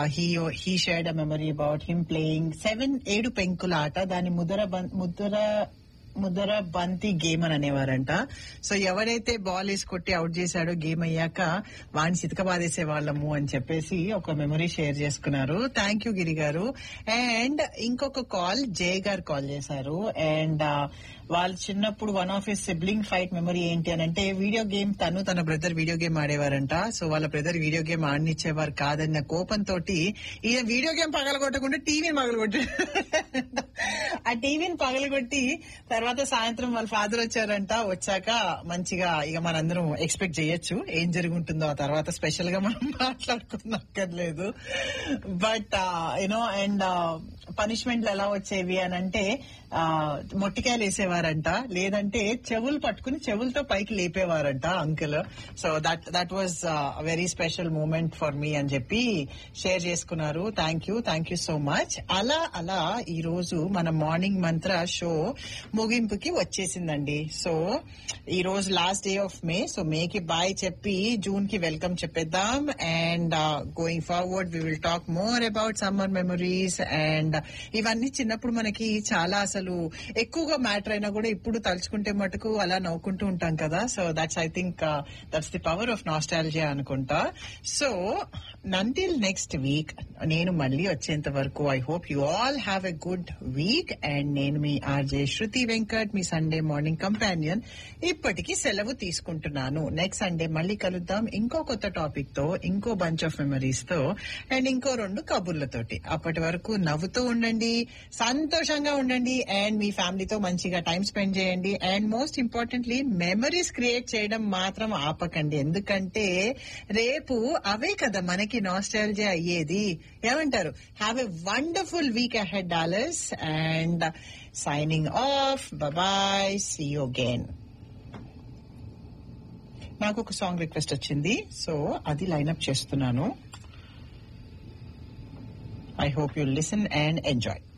he he shared a memory about him playing seven ఏడు పెంకుల ఆట దాని ముదర బం- ముదర ముదర బంతి గేమ్ అని అనేవారంట సో ఎవరైతే బాల్ వేసి కొట్టి అవుట్ చేశాడో గేమ్ అయ్యాక వాడిని చితక బాధేసే వాళ్ళము అని చెప్పేసి ఒక మెమరీ షేర్ చేసుకున్నారు thank you Giri garu and ఇంకొక కాల్ జే గారు కాల్ చేశారు అండ్ వాళ్ళు చిన్నప్పుడు one of his sibling fight memory ఏంటి అని అంటే వీడియో గేమ్ తను తన బ్రదర్ వీడియో గేమ్ ఆడేవారంట సో వాళ్ళ బ్రదర్ వీడియో గేమ్ ఆడనిచ్చేవారు కాదన్న కోపంతో ఈయన వీడియో గేమ్ పగలగొట్టకుండా టీవీని పగలగొట్టాడు ఆ టీవీని పగలగొట్టి తర్వాత సాయంత్రం వాళ్ళ ఫాదర్ వచ్చారంట వచ్చాక మంచిగా ఇక మనందరం ఎక్స్పెక్ట్ చేయొచ్చు ఏం జరుగుంటుందో ఆ తర్వాత స్పెషల్ గా మనం మాట్లాడుకున్నక్కర్లేదు బట్ యునో అండ్ పనిష్మెంట్లు ఎలా వచ్చేవి అని అంటే ఆ, మొట్టికాయలు వేసేవారంట లేదంటే చెవులు పట్టుకుని చెవులతో పైకి లేపేవారంట uncle so that that was very special moment for me అని చెప్పి షేర్ చేసుకున్నారు thank you thank you so much అలా అలా ఈ రోజు మన మార్నింగ్ మంత్ర షో ముగింపుకి వచ్చేసిందండి సో ఈ రోజు last day of May so మేకి బాయ్ చెప్పి జూన్ కి వెల్కమ్ చెప్పేద్దాం and going forward we will talk more about summer memories and ఇవన్నీ చిన్నప్పుడు మనకి చాలా అసలు ఎక్కువగా మ్యాటర్ అయినా కూడా ఇప్పుడు తలుచుకుంటే మటుకు అలా నవ్వుకుంటూ ఉంటాం కదా so that's I think that's the power of nostalgia అనుకుంటా సో నంటిల్ నెక్స్ట్ వీక్ నేను మళ్ళీ వచ్చేంత వరకు I hope you all have a good week and నేను మీ ఆర్జే శృతి వెంకట్ మీ సండే మార్నింగ్ కంపానియన్ ఇప్పటికీ సెలవు తీసుకుంటున్నాను నెక్స్ట్ సండే మళ్ళీ కలుద్దాం ఇంకో కొత్త టాపిక్ తో ఇంకో బంచ్ ఆఫ్ మెమరీస్ తో అండ్ ఇంకో రెండు కబుర్లతోటి అప్పటి వరకు నవ్వుతూ ఉండండి సంతోషంగా ఉండండి అండ్ మీ ఫ్యామిలీతో మంచిగా టైం స్పెండ్ చేయండి and most importantly memories create చేయడం మాత్రం ఆపకండి ఎందుకంటే రేపు అవే కదా మనకి నాస్టాలజీ అయ్యేది ఏమంటారు have a wonderful week ahead dollars and signing off bye see you again నాకు ఒక సాంగ్ రిక్వెస్ట్ వచ్చింది సో అది లైన్అప్ చేస్తున్నాను I hope you listen and enjoy